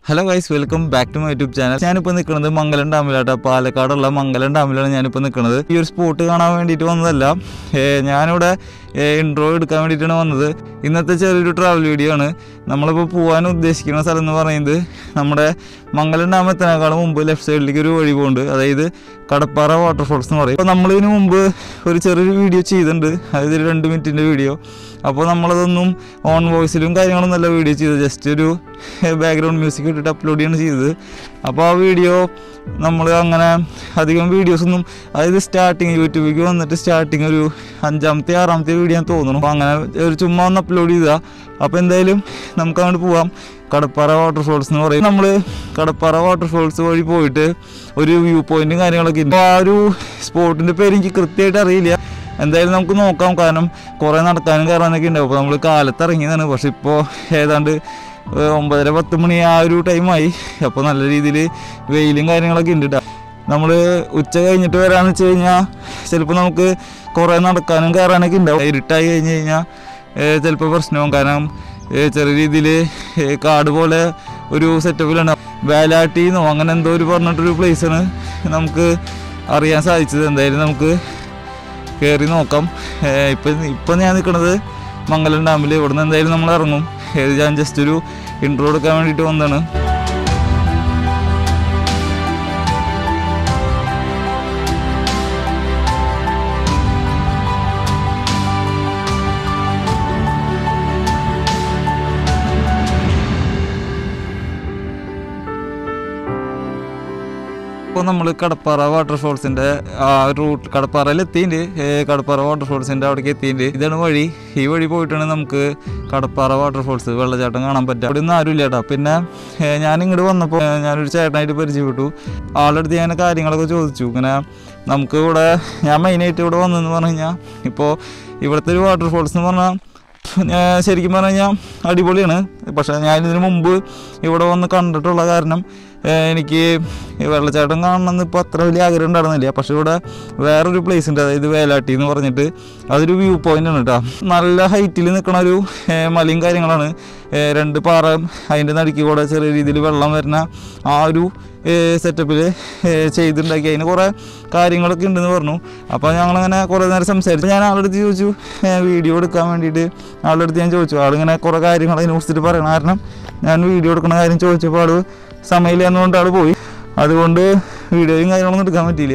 hello guys welcome back to my YouTube channel ഞാനിപ്പോൾ നിൽക്കുന്നത് മംഗലം ഡാമിലാട്ടോ പാലക്കാടുള്ള മംഗലം ഡാമിലാണ് ഞാനിപ്പോൾ നിൽക്കുന്നത് ഈ ഒരു സ്പോട്ട് കാണാൻ വേണ്ടിയിട്ട് വന്നതല്ല ഏ, ഞാനിവിടെ ഇൻട്രോ എടുക്കാൻ വേണ്ടിയിട്ടാണ് വന്നത് ഇന്നത്തെ ചെറിയൊരു ട്രാവൽ വീഡിയോ ആണ് നമ്മളിപ്പോൾ പോകാൻ ഉദ്ദേശിക്കുന്ന സ്ഥലം എന്ന് പറയുന്നത് നമ്മുടെ മംഗലം ഡാം എത്തുന്നതിനേക്കാളും മുമ്പ് ലെഫ്റ്റ് സൈഡിലേക്ക് ഒരു വഴി പോകുന്നുണ്ട് അതായത് കടപ്പാറ വാട്ടർഫോൾസ് എന്ന് പറയും അപ്പോൾ നമ്മളിതിന് മുമ്പ് ഒരു ചെറിയൊരു വീഡിയോ ചെയ്തിട്ടുണ്ട് അതായത് ഒരു രണ്ട് മിനിറ്റിൻ്റെ വീഡിയോ അപ്പോൾ നമ്മളതൊന്നും ഓൺ വോയിസിലും കാര്യങ്ങളൊന്നും അല്ല വീഡിയോ ചെയ്തത് ജസ്റ്റ് ഒരു ബാക്ക്ഗ്രൗണ്ട് മ്യൂസിക് ഇട്ടിട്ട് അപ്ലോഡ് ചെയ്യാണ് ചെയ്തത് അപ്പോൾ ആ വീഡിയോ നമ്മൾ അങ്ങനെ അധികം വീഡിയോസൊന്നും അതായത് സ്റ്റാർട്ടിങ് യൂട്യൂബിലേക്ക് വന്നിട്ട് സ്റ്റാർട്ടിങ് ഒരു അഞ്ചാമത്തെ ആറാമത്തെ വീഡിയോ ഞാൻ തോന്നുന്നു അപ്പോൾ അങ്ങനെ ഒരു ചുമ്മാ ഒന്ന് അപ്ലോഡ് ചെയ്താൽ അപ്പോൾ എന്തായാലും നമുക്ക് അങ്ങോട്ട് പോവാം കടപ്പാറ വാട്ടർഫോൾസ് എന്ന് പറയും നമ്മൾ കടപ്പാറ വാട്ടർഫോൾസ് വഴി പോയിട്ട് ഒരു വ്യൂ പോയിന്റും കാര്യങ്ങളൊക്കെ ഉണ്ട് അപ്പോൾ ആ ഒരു സ്പോട്ടിൻ്റെ പേര് എനിക്ക് കൃത്യമായിട്ട് അറിയില്ല എന്തായാലും നമുക്ക് നോക്കാം കാരണം കുറേ നടക്കാനും കയറാനൊക്കെ ഉണ്ടാവും അപ്പോൾ നമ്മൾ കാലത്ത് ഇറങ്ങിയതാണ് പക്ഷെ ഇപ്പോൾ ഏതാണ്ട് ഏഹ്, ഒമ്പതര പത്ത് മണി ആ ഒരു ടൈമായി അപ്പോൾ നല്ല രീതിയിൽ വെയിലും കാര്യങ്ങളൊക്കെ ഉണ്ട് കേട്ടോ നമ്മൾ ഉച്ച കഴിഞ്ഞിട്ട് വരാമെന്ന് വെച്ച് കഴിഞ്ഞാൽ ചിലപ്പോൾ നമുക്ക് കുറേ നടക്കാനും കയറാനൊക്കെ ഉണ്ടാവും ഇരുട്ടായി കഴിഞ്ഞ് കഴിഞ്ഞാൽ ചിലപ്പോൾ പ്രശ്നമാവും കാരണം ഏഹ്, ചെറിയ രീതിയിൽ കാട് പോലെ ഒരു സെറ്റപ്പിലാണ് വേലാട്ടിന്നോ അങ്ങനെ എന്തോ ഒരു പറഞ്ഞിട്ടൊരു പ്ലേസാണ് നമുക്ക് അറിയാൻ സാധിച്ചത് എന്തായാലും നമുക്ക് കയറി നോക്കാം ഏഹ് ഇപ്പം ഇപ്പം ഞാൻ നിൽക്കുന്നത് മംഗലം ഡാമിൽ ഇവിടെ നിന്ന് എന്തായാലും നമ്മൾ ഇറങ്ങും ഏത് ഞാൻ ജസ്റ്റ് ഒരു ഇൻട്രോ എടുക്കാൻ വേണ്ടിയിട്ട് വന്നതാണ് ഇപ്പോൾ നമ്മൾ കടപ്പാറ വാട്ടർഫോൾസിൻ്റെ ആ റൂട്ട് കടപ്പാറയിൽ എത്തിയിട്ടുണ്ട് കടപ്പാറ വാട്ടർഫോൾസിൻ്റെ അവിടേക്ക് എത്തിയിട്ടുണ്ട് ഇതാണ് വഴി ഈ വഴി പോയിട്ടാണ് നമുക്ക് കടപ്പാറ വാട്ടർഫോൾസ് വെള്ളച്ചാട്ടം കാണാൻ പറ്റുക അവിടെ നിന്ന് ആരും ഇല്ലേട്ടാ പിന്നെ ഏ, ഞാൻ ഇങ്ങോട്ട് വന്നപ്പോൾ ഏ, ഞാനൊരു ചേട്ടനായിട്ട് പരിചയപ്പെട്ടു ആളെടുത്ത് ഞാൻ കാര്യങ്ങളൊക്കെ ചോദിച്ചു ഇങ്ങനെ നമുക്ക് ഇവിടെ ഞാൻ മെയിനായിട്ട് ഇവിടെ വന്നതെന്ന് പറഞ്ഞു കഴിഞ്ഞാൽ ഇപ്പോൾ ഇവിടുത്തെ ഒരു വാട്ടർഫോൾസ് എന്ന് പറഞ്ഞാൽ ഞാൻ ശരിക്കും പറഞ്ഞു കഴിഞ്ഞാൽ അടിപൊളിയാണ് പക്ഷേ ഞാൻ ഇതിന് മുമ്പ് ഇവിടെ വന്ന് കണ്ടിട്ടുള്ള കാരണം ഏഹ് എനിക്ക് ഈ വെള്ളച്ചാട്ടം കാണണമെന്ന് ഇപ്പോൾ അത്ര വലിയ ആഗ്രഹം ഉണ്ടായിരുന്നില്ല പക്ഷേ ഇവിടെ വേറൊരു പ്ലേസ് ഉണ്ട് അതായത് വേലാട്ടി എന്ന് പറഞ്ഞിട്ട് അതൊരു വ്യൂ പോയിന്റ് ആണ് കേട്ടോ നല്ല ഹൈറ്റിൽ നിൽക്കണ ഒരു ഏഹ് മലയും കാര്യങ്ങളാണ് ഏഹ് രണ്ട് പാറ അതിൻ്റെ നടുക്ക് കൂടെ ചെറിയ രീതിയിൽ വെള്ളം വരുന്ന ആ ഒരു സെറ്റപ്പിൽ ചെയ്തിട്ടുണ്ടാക്കി അതിന് കുറേ കാര്യങ്ങളൊക്കെ ഉണ്ടെന്ന് പറഞ്ഞു അപ്പോൾ ഞങ്ങളങ്ങനെ കുറേ നേരം സംസാരിച്ചു ഞാൻ ആളുടെ അടുത്ത് ചോദിച്ചു വീഡിയോ എടുക്കാൻ വേണ്ടിയിട്ട് ആളുടെ അടുത്ത് ഞാൻ ചോദിച്ചു ആളിങ്ങനെ കുറേ കാര്യങ്ങൾ അതിനെ കുറിച്ചിട്ട് പറയണം കാരണം ഞാൻ വീഡിയോ എടുക്കുന്ന കാര്യം ചോദിച്ചപ്പോൾ ആൾ സമയമില്ല എന്നുകൊണ്ട് ആൾ പോയി അതുകൊണ്ട് വീഡിയോയും കാര്യങ്ങളൊന്നും എടുക്കാൻ പറ്റിയില്ല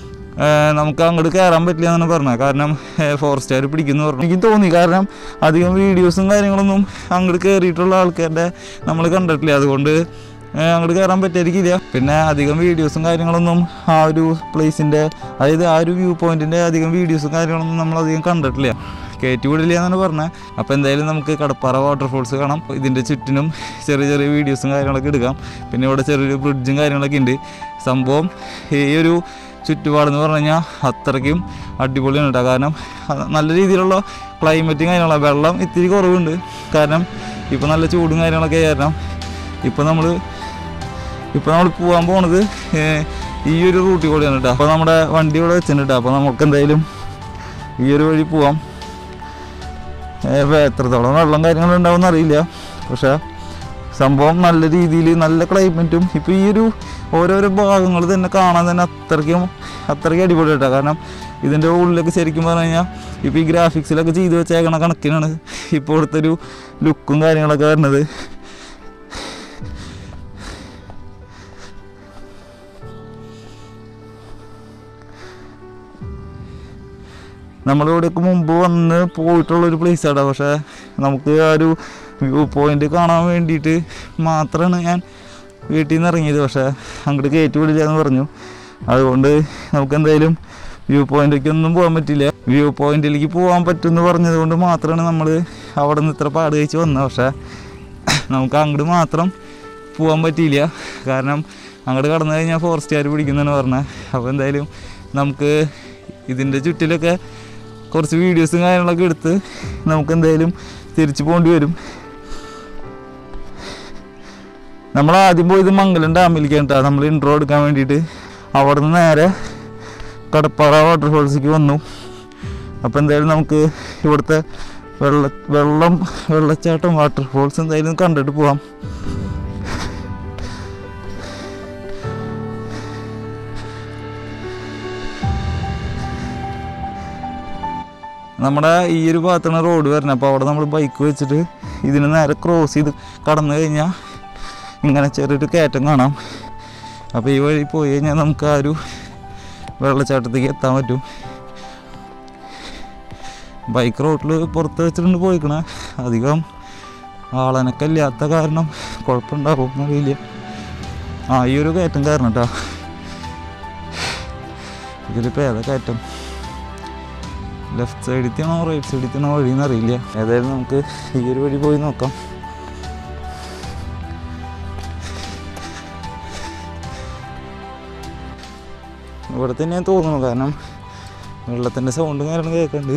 ഏഹ് നമുക്ക് അങ്ങോട്ട് കയറാൻ പറ്റില്ല എന്നാണ് പറഞ്ഞത് കാരണം ഫോറസ്റ്റുകാർ പിടിക്കുന്നു പറഞ്ഞു എനിക്ക് തോന്നി കാരണം അധികം വീഡിയോസും കാര്യങ്ങളൊന്നും അങ്ങോട്ട് കയറിയിട്ടുള്ള ആൾക്കാരുടെ നമ്മൾ കണ്ടിട്ടില്ല അതുകൊണ്ട് ഏഹ് അങ്ങോട്ട് കയറാൻ പറ്റായിരിക്കില്ല പിന്നെ അധികം വീഡിയോസും കാര്യങ്ങളൊന്നും ആ ഒരു പ്ലേസിൻ്റെ അതായത് ആ ഒരു വ്യൂ പോയിന്റിൻ്റെ അധികം വീഡിയോസും കാര്യങ്ങളൊന്നും നമ്മൾ അധികം കണ്ടിട്ടില്ല കയറ്റി വിടില്ല എന്നാണ് പറഞ്ഞത് അപ്പോൾ എന്തായാലും നമുക്ക് കടപ്പാറ വാട്ടർഫോൾസ് കാണാം ഇതിൻ്റെ ചുറ്റിനും ചെറിയ ചെറിയ വീഡിയോസും കാര്യങ്ങളൊക്കെ എടുക്കാം പിന്നെ ഇവിടെ ചെറിയൊരു ബ്രിഡ്ജും കാര്യങ്ങളൊക്കെ ഉണ്ട് സംഭവം ഈ ഒരു ചുറ്റുപാടെന്ന് പറഞ്ഞു കഴിഞ്ഞാൽ അത്രയ്ക്കും അടിപൊളിയാണ് കേട്ടോ കാരണം അത് നല്ല രീതിയിലുള്ള ക്ലൈമറ്റും കാര്യങ്ങളാണ് വെള്ളം ഇത്തിരി കുറവുണ്ട് കാരണം ഇപ്പോൾ നല്ല ചൂടും കാര്യങ്ങളൊക്കെ കാരണം ഇപ്പോൾ നമ്മൾ ഇപ്പോൾ നമ്മൾ പോകാൻ പോണത് ഏഹ്, ഈ ഒരു റൂട്ടിൽ കൂടെയാണ് കേട്ടോ അപ്പോൾ നമ്മുടെ വണ്ടി ഇവിടെ വെച്ചിട്ടുണ്ട് കേട്ടോ അപ്പോൾ നമുക്ക് എന്തായാലും ഈ ഒരു വഴി പോവാം ഏഹ്, ഇപ്പൊ എത്രത്തോളം വെള്ളം കാര്യങ്ങളും ഉണ്ടാവും അറിയില്ല പക്ഷേ സംഭവം നല്ല രീതിയിൽ നല്ല ക്ലൈമറ്റും ഇപ്പോൾ ഈ ഒരു ഓരോരോ ഭാഗങ്ങൾ തന്നെ കാണാൻ തന്നെ അത്രയ്ക്കും അത്രയ്ക്കും അടിപൊളി കേട്ടോ കാരണം ഇതിൻ്റെ ഉള്ളിലൊക്കെ ശരിക്കും പറഞ്ഞു കഴിഞ്ഞാൽ ഇപ്പോൾ ഈ ഗ്രാഫിക്സിലൊക്കെ ചെയ്ത് വെച്ചേക്കണ കണക്കിനാണ് ഇപ്പോൾ ഇവിടുത്തെ ഒരു ലുക്കും കാര്യങ്ങളൊക്കെ വരുന്നത് നമ്മളിവിടെയൊക്കെ മുമ്പ് വന്ന് പോയിട്ടുള്ളൊരു പ്ലേസാണ് പക്ഷേ നമുക്ക് ആ ഒരു വ്യൂ പോയിന്റ് കാണാൻ വേണ്ടിയിട്ട് മാത്രമാണ് ഞാൻ വീട്ടിൽ നിന്ന് ഇറങ്ങിയത് പക്ഷേ അങ്ങോട്ട് കയറ്റി വിടില്ല എന്ന് പറഞ്ഞു അതുകൊണ്ട് നമുക്ക് എന്തായാലും വ്യൂ പോയിന്റിലേക്ക് ഒന്നും പോകാൻ പറ്റില്ല വ്യൂ പോയിന്റിലേക്ക് പോകാൻ പറ്റുമെന്ന് പറഞ്ഞത് കൊണ്ട് മാത്രമാണ് നമ്മൾ അവിടെ നിന്ന് ഇത്ര പാട് കഴിച്ച് വന്നത് പക്ഷേ നമുക്ക് അങ്ങോട്ട് മാത്രം പോകാൻ പറ്റിയില്ല കാരണം അങ്ങോട്ട് കടന്നു കഴിഞ്ഞാൽ ഫോറസ്റ്റുകാർ പിടിക്കുന്നതെന്ന് പറഞ്ഞത് അപ്പോൾ എന്തായാലും നമുക്ക് ഇതിൻ്റെ ചുറ്റിലൊക്കെ കുറച്ച് വീഡിയോസും കാര്യങ്ങളൊക്കെ എടുത്ത് നമുക്ക് എന്തായാലും തിരിച്ചു പോകേണ്ടി വരും നമ്മൾ ആദ്യം പോയത് മംഗലം ഡാമിലേക്കാണ് കേട്ടോ നമ്മൾ ഇൻട്രോ എടുക്കാൻ വേണ്ടിയിട്ട് അവിടെ നിന്ന് നേരെ കടപ്പാറ വാട്ടർഫോൾസിലേക്ക് വന്നു അപ്പോൾ എന്തായാലും നമുക്ക് ഇവിടുത്തെ വെള്ള വെള്ളം വെള്ളച്ചാട്ടം വാട്ടർഫോൾസ് എന്തായാലും കണ്ടിട്ട് പോവാം നമ്മുടെ ഈ ഒരു ഭാഗത്താണ് റോഡ് വരുന്നത് അപ്പോൾ അവിടെ നമ്മൾ ബൈക്ക് വെച്ചിട്ട് ഇതിന് നേരെ ക്രോസ് ചെയ്ത് കടന്നു കഴിഞ്ഞാൽ ഇങ്ങനെ ചെറിയൊരു കയറ്റം കാണാം അപ്പോൾ ഈ വഴി പോയി കഴിഞ്ഞാൽ നമുക്ക് ആ ഒരു വെള്ളച്ചാട്ടത്തേക്ക് എത്താൻ പറ്റും ബൈക്ക് റോട്ടിൽ പുറത്ത് വെച്ചിട്ടുണ്ട് പോയിക്കണേ അധികം ആളനക്കം ഇല്ലാത്ത കാരണം കുഴപ്പമുണ്ടാവും എന്നറിയില്ല ആ ഈ ഒരു കയറ്റം കാരണം കേട്ടോ ഇതിലിപ്പോൾ ഏതാ കയറ്റം ലെഫ്റ്റ് സൈഡിൽ റൈറ്റ് സൈഡിൽ വഴി എന്നറിയില്ല ഏതായാലും നമുക്ക് ഈ ഒരു വഴി പോയി നോക്കാം ഇവിടെ തന്നെയാണ് തോന്നുന്നു കാരണം വെള്ളത്തിൻ്റെ സൗണ്ട് കാരണം കേൾക്കുന്നുണ്ട്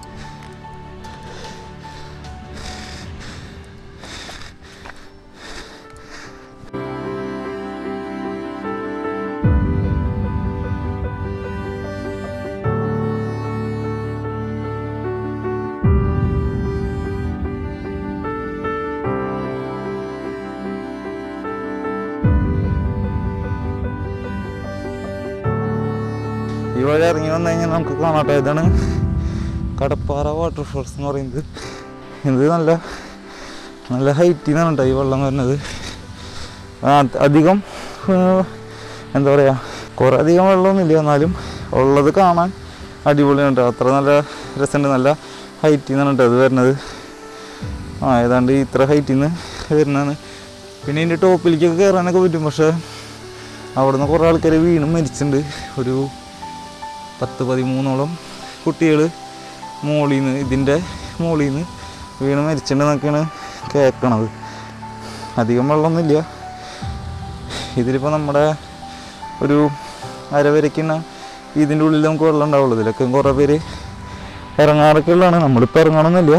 ഈ വഴി ഇറങ്ങി വന്നു കഴിഞ്ഞാൽ നമുക്ക് കാണാട്ടെ ഇതാണ് കടപ്പാറ വാട്ടർഫോൾസ് എന്ന് പറയുന്നത് ഇത് നല്ല നല്ല ഹൈറ്റിൽ നിന്നാണ് കേട്ടോ ഈ വെള്ളം വരുന്നത് ആ, അധികം ആ, എന്താ പറയുക കുറേ അധികം വെള്ളമൊന്നുമില്ല എന്നാലും ഉള്ളത് കാണാൻ അടിപൊളിയാണ് കേട്ടോ അത്ര നല്ല രസമുണ്ട് നല്ല ഹൈറ്റിൽ നിന്നാണ് കേട്ടോ ഇത് വരുന്നത് ആ ഏതാണ്ട് ഇത്ര ഹൈറ്റിൽ നിന്ന് വരുന്നതാണ് പിന്നെ ഇതിൻ്റെ ടോപ്പിലേക്കൊക്കെ കയറാനൊക്കെ പറ്റും പക്ഷേ അവിടുന്ന് കുറേ ആൾക്കാർ വീണ് മരിച്ചിട്ടുണ്ട് ഒരു പത്ത് പതിമൂന്നോളം കുട്ടികൾ മോളിൽ നിന്ന് ഇതിൻ്റെ മോളിൽ നിന്ന് വീണ് മരിച്ചിട്ടുണ്ടെന്നൊക്കെയാണ് കേൾക്കണത് അധികം വെള്ളമൊന്നുമില്ല ഇതിലിപ്പോൾ നമ്മുടെ ഒരു അരവരയ്ക്കുന്ന ഇതിൻ്റെ ഉള്ളിൽ നമുക്ക് വെള്ളം ഉണ്ടാവുള്ളൂ ഇതിലൊക്കെ കുറേ പേര് ഇറങ്ങാറൊക്കെ ഉള്ളതാണ് നമ്മളിപ്പോൾ ഇറങ്ങണമെന്നില്ല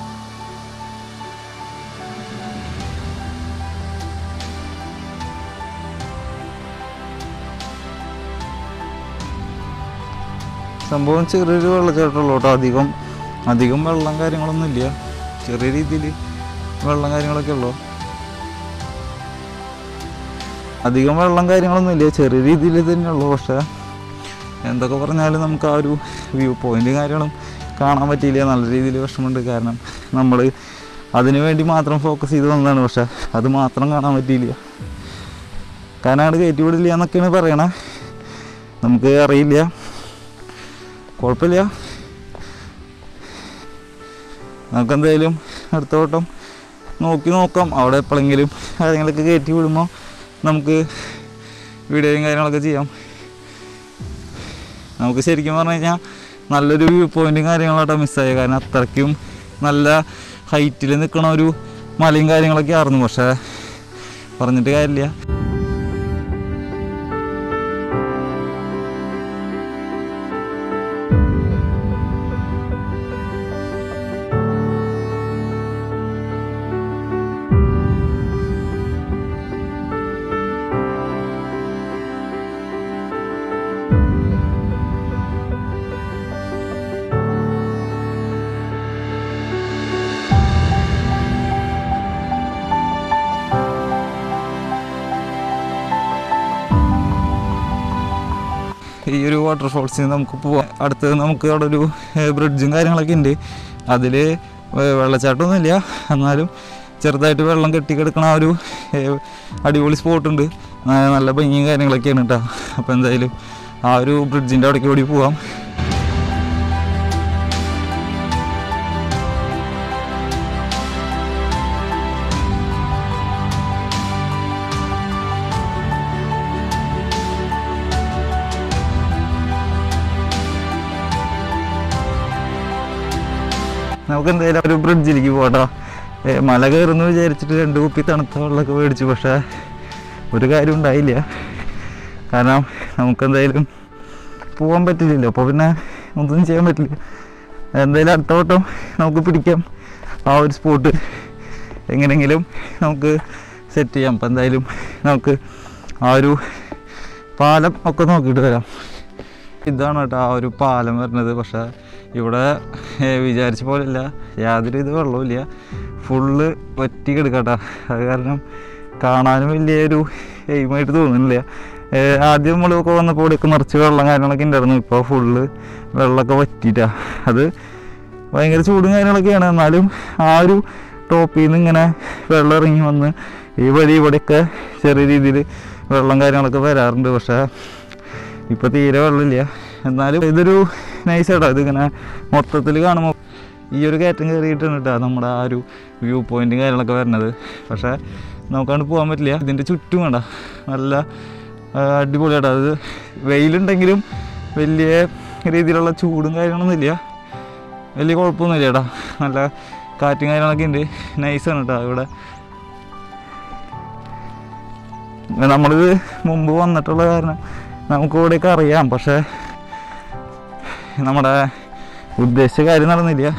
സംഭവം ചെറിയൊരു വെള്ളച്ചാട്ടമുള്ളൂ കേട്ടോ അധികം അധികം വെള്ളം കാര്യങ്ങളൊന്നും ഇല്ല ചെറിയ രീതിയിൽ വെള്ളം കാര്യങ്ങളൊക്കെ ഉള്ളൂ അധികം വെള്ളം കാര്യങ്ങളൊന്നും ഇല്ല ചെറിയ രീതിയിൽ തന്നെയുള്ളൂ പക്ഷേ എന്തൊക്കെ പറഞ്ഞാലും നമുക്ക് ആ ഒരു വ്യൂ പോയിന്റ് കാര്യങ്ങളും കാണാൻ പറ്റിയില്ല നല്ല രീതിയിൽ വിഷമമുണ്ട് കാരണം നമ്മൾ അതിനു വേണ്ടി മാത്രം ഫോക്കസ് ചെയ്ത് വന്നതാണ് പക്ഷേ അത് മാത്രം കാണാൻ പറ്റിയില്ല കാരണം അങ്ങോട്ട് കയറ്റി വിടില്ല എന്നൊക്കെയാണ് പറയണേ നമുക്ക് അറിയില്ല കുഴപ്പമില്ല നമുക്ക് എന്തായാലും അടുത്ത വട്ടം നോക്കി നോക്കാം അവിടെ എപ്പോഴെങ്കിലും കാര്യങ്ങളൊക്കെ കയറ്റി വിടുമ്പോൾ നമുക്ക് വീഡിയോയും കാര്യങ്ങളൊക്കെ ചെയ്യാം നമുക്ക് ശരിക്കും പറഞ്ഞു കഴിഞ്ഞാൽ നല്ലൊരു വ്യൂ പോയിന്റും കാര്യങ്ങളാട്ടോ മിസ്സായി കാരണം അത്രയ്ക്കും നല്ല ഹൈറ്റിൽ നിൽക്കണ ഒരു മലയും കാര്യങ്ങളൊക്കെ ആയിരുന്നു പക്ഷേ പറഞ്ഞിട്ട് കാര്യമില്ല ഈ ഒരു വാട്ടർഫോൾസിൽ നമുക്ക് പോവാം അടുത്ത് നമുക്ക് അവിടെ ഒരു ബ്രിഡ്ജും കാര്യങ്ങളൊക്കെ ഉണ്ട് അതിൽ വെള്ളച്ചാട്ടമൊന്നുമില്ല എന്നാലും ചെറുതായിട്ട് വെള്ളം കെട്ടിക്കിടക്കണ ആ ഒരു ഏഹ്, അടിപൊളി സ്പോട്ടുണ്ട് നല്ല ഭംഗിയും കാര്യങ്ങളൊക്കെയാണ് കേട്ടോ അപ്പോൾ എന്തായാലും ആ ഒരു ബ്രിഡ്ജിൻ്റെ അവിടേക്ക് ഓടി പോവാം നമുക്ക് എന്തായാലും ഒരു ബ്രിഡ്ജിലേക്ക് പോകട്ടോ മല കയറുന്നു വിചാരിച്ചിട്ട് രണ്ട് കുപ്പി തണുത്ത വെള്ളമൊക്കെ മേടിച്ചു പക്ഷേ ഒരു കാര്യം ഉണ്ടായില്ല കാരണം നമുക്ക് എന്തായാലും പോകാൻ പറ്റില്ലല്ലോ അപ്പോൾ പിന്നെ ഒന്നും ചെയ്യാൻ പറ്റില്ല എന്തായാലും അടുത്ത വട്ടം നമുക്ക് പിടിക്കാം ആ ഒരു സ്പോട്ട് എങ്ങനെയെങ്കിലും നമുക്ക് സെറ്റ് ചെയ്യാം അപ്പം എന്തായാലും നമുക്ക് ആ ഒരു പാലം ഒക്കെ നോക്കിയിട്ട് വരാം ഇതാണ് കേട്ടോ ആ ഒരു പാലം വരുന്നത് പക്ഷേ ഇവിടെ ഏ, വിചാരിച്ച പോലെയല്ല യാതൊരു ഇത് വെള്ളമില്ല ഫുള്ള് വറ്റി കിടക്കട്ടോ അത് കാരണം കാണാനും വലിയൊരു എയിമായിട്ട് തോന്നുന്നില്ല ഏ, ആദ്യം നമ്മളൊക്കെ വന്നപ്പോൾ ഇവിടെയൊക്കെ നിറച്ച് വെള്ളം കാര്യങ്ങളൊക്കെ ഉണ്ടായിരുന്നു ഇപ്പോൾ ഫുള്ള് വെള്ളമൊക്കെ വറ്റിയിട്ടാ അത് ഭയങ്കര ചൂടും കാര്യങ്ങളൊക്കെയാണ് എന്നാലും ആ ഒരു ടോപ്പിൽ നിന്ന് ഇങ്ങനെ വെള്ളം ഇറങ്ങി വന്ന് ഈ വഴി ഇവിടെയൊക്കെ ചെറിയ രീതിയിൽ വെള്ളം കാര്യങ്ങളൊക്കെ വരാറുണ്ട് പക്ഷേ ഇപ്പോൾ തീരെ വെള്ളമില്ല എന്നാലും ഇതൊരു നൈസ് കേട്ടോ ഇതിങ്ങനെ മൊത്തത്തിൽ കാണുമ്പോൾ ഈ ഒരു കയറ്റം കയറിയിട്ടാണ് കേട്ടോ നമ്മുടെ ആ ഒരു വ്യൂ പോയിൻറ്റും കാര്യങ്ങളൊക്കെ വരുന്നത് പക്ഷേ നമുക്കങ്ങോട്ട് പോകാൻ പറ്റില്ല ഇതിൻ്റെ ചുറ്റും വേണ്ട നല്ല ആ, അടിപൊളിയാട്ടോ അത് വെയിലുണ്ടെങ്കിലും വലിയ രീതിയിലുള്ള ചൂടും കാര്യങ്ങളൊന്നുമില്ല വലിയ കുഴപ്പമൊന്നുമില്ല ചേട്ടാ നല്ല കാറ്റും കാര്യങ്ങളൊക്കെ ഉണ്ട് നൈസാണ് കേട്ടോ ഇവിടെ നമ്മളിത് മുമ്പ് വന്നിട്ടുള്ള കാരണം നമുക്ക് ഇവിടെയൊക്കെ അറിയാം പക്ഷേ നമ്മുടെ ഉദ്ദേശിച്ച കാര്യം നടന്നില്ല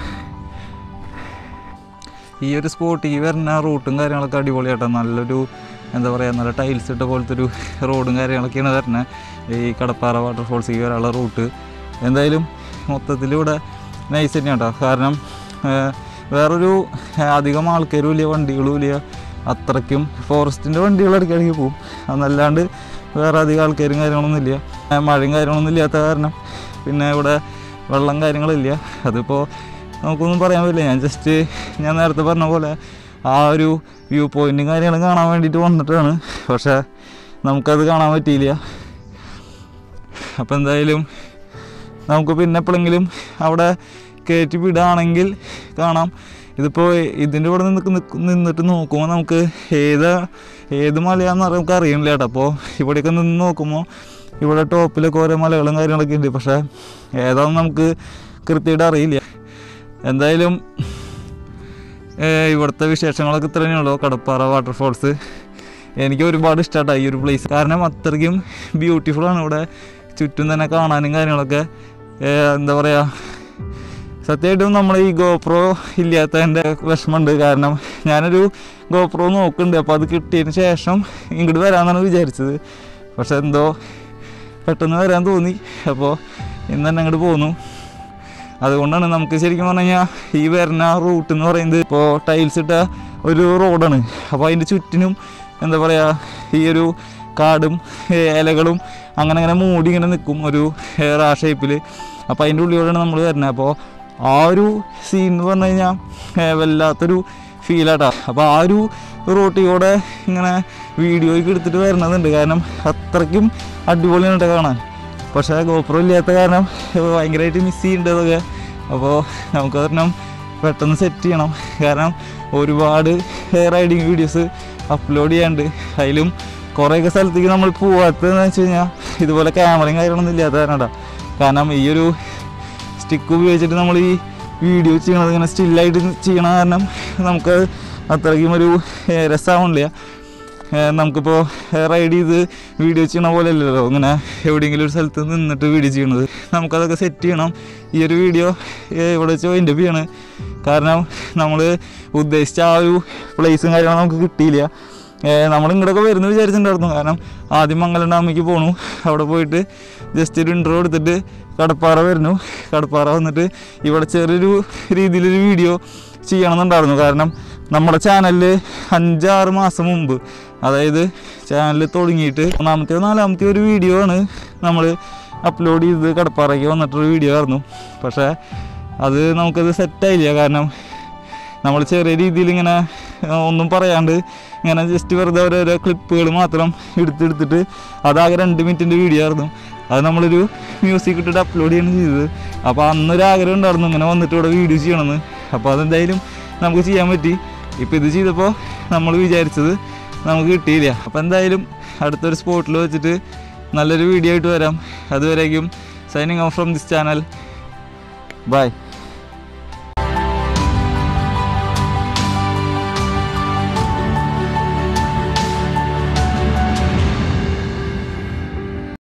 ഈ ഒരു സ്പോട്ടിൽ വരുന്ന റൂട്ടും കാര്യങ്ങളൊക്കെ അടിപൊളിയാട്ടോ നല്ലൊരു എന്താ പറയുക നല്ല ടൈൽസ് ഇട്ട പോലത്തെ ഒരു റോഡും കാര്യങ്ങളൊക്കെയാണ് വരുന്നത് ഈ കടപ്പാറ വാട്ടർഫോൾസിലേക്ക് വരാനുള്ള റൂട്ട് എന്തായാലും മൊത്തത്തിൽ ഇവിടെ നൈസ് തന്നെയാണ് കേട്ടോ കാരണം ആ, വേറൊരു ആ, അധികം ആൾക്കാരും ഇല്ല വണ്ടികളും ഇല്ല അത്രയ്ക്കും ഫോറസ്റ്റിൻ്റെ വണ്ടികൾ ഇടയ്ക്കിടയ്ക്ക് പോകും അതല്ലാണ്ട് വേറെ അധികം ആൾക്കാരും കാര്യങ്ങളൊന്നും ഇല്ല ആ, മഴയും കാര്യങ്ങളൊന്നും ഇല്ലാത്ത കാരണം പിന്നെ ഇവിടെ വെള്ളം കാര്യങ്ങളില്ല അതിപ്പോൾ നമുക്കൊന്നും പറയാൻ പറ്റില്ല ഞാൻ ജസ്റ്റ് ഞാൻ നേരത്തെ പറഞ്ഞ പോലെ ആ ഒരു വ്യൂ പോയിൻറ്റും കാര്യങ്ങളും കാണാൻ വേണ്ടിയിട്ട് വന്നിട്ടാണ് പക്ഷേ നമുക്കത് കാണാൻ പറ്റിയില്ല അപ്പോൾ എന്തായാലും നമുക്ക് പിന്നെ എപ്പോഴെങ്കിലും അവിടെ കയറ്റി വിടുകയാണെങ്കിൽ കാണാം ഇതിപ്പോൾ ഇതിൻ്റെ ഇവിടെ നിന്ന് നിക്ക് നിന്നിട്ട് നോക്കുമ്പോൾ നമുക്ക് ഏത് ഏത് മലയാണെന്ന് അറിയാൻ നമുക്ക് അറിയണില്ല കേട്ടോ അപ്പോൾ ഇവിടെയൊക്കെ നിന്ന് നോക്കുമ്പോൾ ഇവിടെ ടോപ്പിലൊക്കെ ഓരോ മലകളും കാര്യങ്ങളൊക്കെ ഉണ്ട് പക്ഷേ ഏതാണെന്ന് നമുക്ക് കൃത്യമായിട്ട് അറിയില്ല എന്തായാലും ഏഹ് ഇവിടുത്തെ വിശേഷങ്ങളൊക്കെ ഇത്ര തന്നെയുള്ളൂ കടപ്പാറ വാട്ടർഫോൾസ് എനിക്ക് ഒരുപാട് ഇഷ്ടമായിട്ടാണ് ഈ ഒരു പ്ലേസ് കാരണം അത്രയ്ക്കും ബ്യൂട്ടിഫുൾ ആണ് ഇവിടെ ചുറ്റും തന്നെ കാണാനും കാര്യങ്ങളൊക്കെ ഏഹ് എന്താ പറയുക സത്യമായിട്ടും നമ്മൾ ഈ ഗോപ്രോ ഇല്ലാത്തതിൻ്റെ വിഷമമുണ്ട് കാരണം ഞാനൊരു ഗോപ്രോ നോക്കുന്നുണ്ട് അപ്പോൾ അത് കിട്ടിയതിന് ശേഷം ഇങ്ങോട്ട് വരാമെന്നാണ് വിചാരിച്ചത് പക്ഷെ എന്തോ പെട്ടെന്ന് വരാൻ തോന്നി അപ്പോൾ ഇന്ന് തന്നെ അങ്ങോട്ട് പോന്നു അതുകൊണ്ടാണ് നമുക്ക് ശരിക്കും പറഞ്ഞു കഴിഞ്ഞാൽ ഈ വരുന്ന റൂട്ട് എന്ന് പറയുന്നത് ഇപ്പോൾ ടൈൽസ് ഇട്ട ഒരു റോഡാണ് അപ്പോൾ അതിൻ്റെ ചുറ്റിനും എന്താ പറയുക ഈ ഒരു കാടും ഏ, ഇലകളും അങ്ങനെ അങ്ങനെ മൂടി ഇങ്ങനെ നിൽക്കും ഒരു റാ ഷേപ്പിൽ അപ്പോൾ അതിൻ്റെ ഉള്ളിലൂടെയാണ് നമ്മൾ വരുന്നത് അപ്പോൾ ആ ഒരു സീൻ എന്ന് പറഞ്ഞു കഴിഞ്ഞാൽ ഏ, വല്ലാത്തൊരു ഫീലാട്ടാ അപ്പോൾ ആ ഒരു റോട്ടിലൂടെ ഇങ്ങനെ വീഡിയോയ്ക്ക് എടുത്തിട്ട് വരുന്നതുണ്ട് കാരണം അത്രയ്ക്കും അടിപൊളിയാണ് കേട്ടോ കാണാൻ പക്ഷേ ഗോപ്രോ ഇല്ലാത്ത കാരണം ഭയങ്കരമായിട്ട് മിസ് ചെയ്യുന്നുണ്ട് അതൊക്കെ അപ്പോൾ നമുക്ക് കാരണം പെട്ടെന്ന് സെറ്റ് ചെയ്യണം കാരണം ഒരുപാട് റൈഡിങ് വീഡിയോസ് അപ്ലോഡ് ചെയ്യാണ്ട് അതിലും കുറേയൊക്കെ സ്ഥലത്തേക്ക് നമ്മൾ പോവാത്തതെന്ന് വെച്ച് കഴിഞ്ഞാൽ ഇതുപോലെ ക്യാമറയും കാര്യങ്ങളൊന്നും ഇല്ലാത്ത കാരണം കാരണം ഈ ഒരു സ്റ്റിക്ക് ഉപയോഗിച്ചിട്ട് നമ്മൾ ഈ വീഡിയോ ചെയ്യണത് ഇങ്ങനെ സ്റ്റില്ലായിട്ട് ചെയ്യണ കാരണം നമുക്ക് അത്രയ്ക്കും ഒരു ഏഹ്, രസമാവണില്ല ഏഹ്, നമുക്കിപ്പോൾ റൈഡ് ചെയ്ത് വീഡിയോ ചെയ്യണ പോലെ അല്ലല്ലോ ഇങ്ങനെ എവിടെയെങ്കിലും ഒരു സ്ഥലത്ത് നിന്നിട്ട് വീഡിയോ ചെയ്യണത് നമുക്കതൊക്കെ സെറ്റ് ചെയ്യണം ഈ ഒരു വീഡിയോ ഇവിടെ വെച്ച് വൈൻഡ് അപ്പ് ചെയ്യാണ് കാരണം നമ്മൾ ഉദ്ദേശിച്ച ആ ഒരു പ്ലേസും കാര്യങ്ങളും നമുക്ക് കിട്ടിയില്ല നമ്മൾ ഇങ്ങോട്ടൊക്കെ വരുന്നു വിചാരിച്ചിട്ടുണ്ടായിരുന്നു കാരണം ആദ്യം മംഗലം ഡാമിലേക്ക് പോണു അവിടെ പോയിട്ട് ജസ്റ്റ് ഒരു ഇൻട്രോ എടുത്തിട്ട് കടപ്പാറ വരുന്നു കടപ്പാറ വന്നിട്ട് ഇവിടെ ചെറിയൊരു രീതിയിലൊരു വീഡിയോ ചെയ്യണമെന്നുണ്ടായിരുന്നു കാരണം നമ്മുടെ ചാനലിൽ അഞ്ചാറ് മാസം മുമ്പ് അതായത് ചാനൽ തുടങ്ങിയിട്ട് മൂന്നാമത്തെയോ നാലാമത്തെയോ ഒരു വീഡിയോ ആണ് നമ്മൾ അപ്ലോഡ് ചെയ്ത് കടപ്പാറയ്ക്ക് വന്നിട്ടൊരു വീഡിയോ ആയിരുന്നു പക്ഷേ അത് നമുക്കത് സെറ്റായില്ല കാരണം നമ്മൾ ചെറിയ രീതിയിൽ ഇങ്ങനെ ആ, ഒന്നും പറയാണ്ട് ഇങ്ങനെ ജസ്റ്റ് വെറുതെ ഓരോരോ ക്ലിപ്പുകൾ മാത്രം എടുത്തെടുത്തിട്ട് അതാകെ രണ്ട് മിനിറ്റിൻ്റെ വീഡിയോ ആയിരുന്നു അത് നമ്മളൊരു മ്യൂസിക് ഇട്ടിട്ട് അപ്ലോഡ് ചെയ്യാണ് ചെയ്തത് അപ്പോൾ അന്നൊരു ആഗ്രഹം ഉണ്ടായിരുന്നു ഇങ്ങനെ വന്നിട്ട് ഇവിടെ വീഡിയോ ചെയ്യണമെന്ന് അപ്പോൾ അതെന്തായാലും നമുക്ക് ചെയ്യാൻ പറ്റി ഇപ്പോൾ ഇത് ചെയ്തപ്പോൾ നമ്മൾ വിചാരിച്ചത് നമുക്ക് കിട്ടിയില്ല അപ്പോൾ എന്തായാലും അടുത്തൊരു സ്പോട്ടിൽ വെച്ചിട്ട് നല്ലൊരു വീഡിയോ ആയിട്ട് വരാം അതുവരേക്കും signing off from this channel by